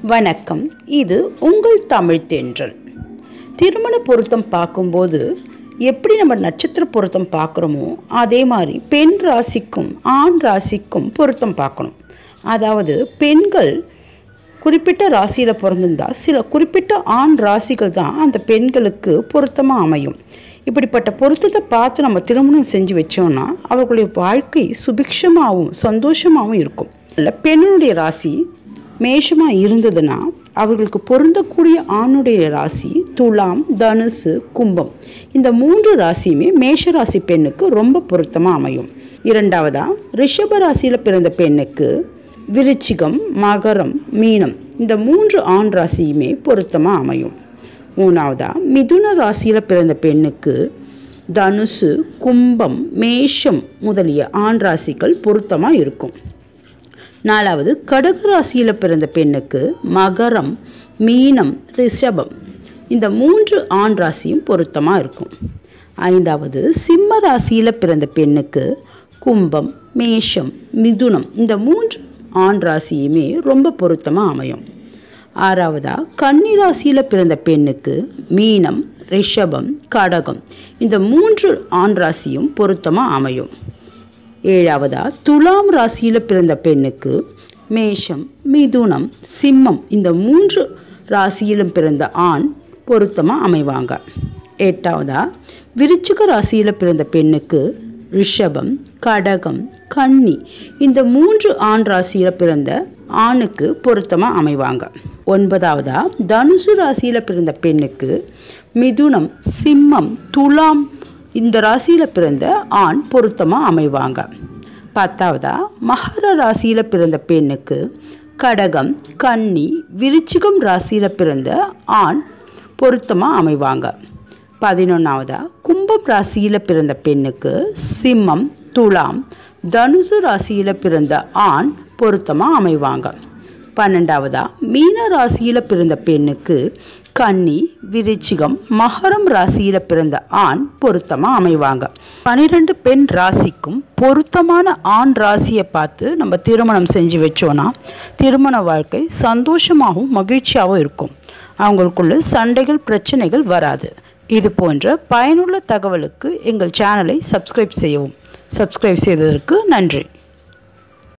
வணக்கம் இது உங்கள் தமிழ் தென்றல் திருமண பொருத்தம் பார்க்கும்போது எப்படி நம்ம நட்சத்திர பொருத்தம் பார்க்குறோமோ அதே மாதிரி பெண் ராசிக்கும் ஆண் ராசிக்கும் பொருத்தம் பார்க்கணும் அதாவது பெண்கள் குறிப்பிட்ட ராசியில் பிறந்திருந்தா சில குறிப்பிட்ட ஆண் ராசிகள் தான் அந்த பெண்களுக்கு பொருத்தமாக அமையும் இப்படிப்பட்ட பொருத்தத்தை பார்த்து நம்ம திருமணம் செஞ்சு வச்சோம்னா அவர்களுடைய வாழ்க்கை சுபிக்ஷமாகவும் சந்தோஷமாகவும் இருக்கும் இல்லை பெண்ணுடைய ராசி மேஷமாக இருந்ததுன்னா அவர்களுக்கு பொருந்தக்கூடிய ஆணுடைய ராசி துலாம் தனுசு கும்பம் இந்த மூன்று ராசியுமே மேஷ ராசி பெண்ணுக்கு ரொம்ப பொருத்தமாக அமையும் இரண்டாவதா ரிஷப ராசியில் பிறந்த பெண்ணுக்கு விருச்சிகம் மகரம் மீனம் இந்த மூன்று ஆண் ராசியுமே பொருத்தமாக அமையும் மூணாவதா மிதுன ராசியில் பிறந்த பெண்ணுக்கு தனுசு கும்பம் மேஷம் முதலிய ஆண் ராசிகள் பொருத்தமாக இருக்கும் நாலாவது கடக ராசியில் பிறந்த பெண்ணுக்கு மகரம் மீனம் ரிஷபம் இந்த மூன்று ஆண் ராசியும் பொருத்தமாக இருக்கும் ஐந்தாவது சிம்ம ராசியில் பிறந்த பெண்ணுக்கு கும்பம் மேஷம் மிதுனம் இந்த மூன்று ஆண் ராசியுமே ரொம்ப பொருத்தமாக அமையும் ஆறாவதா கன்னி ராசியில் பிறந்த பெண்ணுக்கு மீனம் ரிஷபம் கடகம் இந்த மூன்று ஆண் ராசியும் பொருத்தமாக அமையும் ஏழாவதா துலாம் ராசியில் பிறந்த பெண்ணுக்கு மேஷம் மிதுனம் சிம்மம் இந்த மூன்று ராசியிலும் பிறந்த ஆண் பொருத்தமாக அமைவாங்க எட்டாவதா விருச்சிக ராசியில் பிறந்த பெண்ணுக்கு ரிஷபம் கடகம் கன்னி இந்த மூன்று ஆண் ராசியில் பிறந்த ஆணுக்கு பொருத்தமாக அமைவாங்க ஒன்பதாவதா தனுசு ராசியில் பிறந்த பெண்ணுக்கு மிதுனம் சிம்மம் துலாம் இந்த ராசியில் பிறந்த ஆண் பொருத்தமாக அமைவாங்க பத்தாவதா மகர ராசியில் பிறந்த பெண்ணுக்கு கடகம் கன்னி விருச்சிகம் ராசியில் பிறந்த ஆண் பொருத்தமாக அமைவாங்க பதினொன்றாவதா கும்பம் ராசியில் பிறந்த பெண்ணுக்கு சிம்மம் துலாம் தனுசு ராசியில் பிறந்த ஆண் பொருத்தமாக அமைவாங்க பன்னெண்டாவதா மீன ராசியில் பிறந்த பெண்ணுக்கு கன்னி விருச்சிகம் மகரம் ராசியில் பிறந்த ஆண் பொருத்தமாக அமைவாங்க பனிரெண்டு பெண் ராசிக்கும் பொருத்தமான ஆண் ராசியை பார்த்து நம்ம திருமணம் செஞ்சு வச்சோன்னா திருமண வாழ்க்கை சந்தோஷமாகவும் மகிழ்ச்சியாகவும் இருக்கும் அவங்களுக்குள்ள சண்டைகள் பிரச்சனைகள் வராது இது போன்ற பயனுள்ள தகவலுக்கு எங்கள் சேனலை சப்ஸ்கிரைப் செய்யவும் சப்ஸ்கிரைப் செய்ததற்கு நன்றி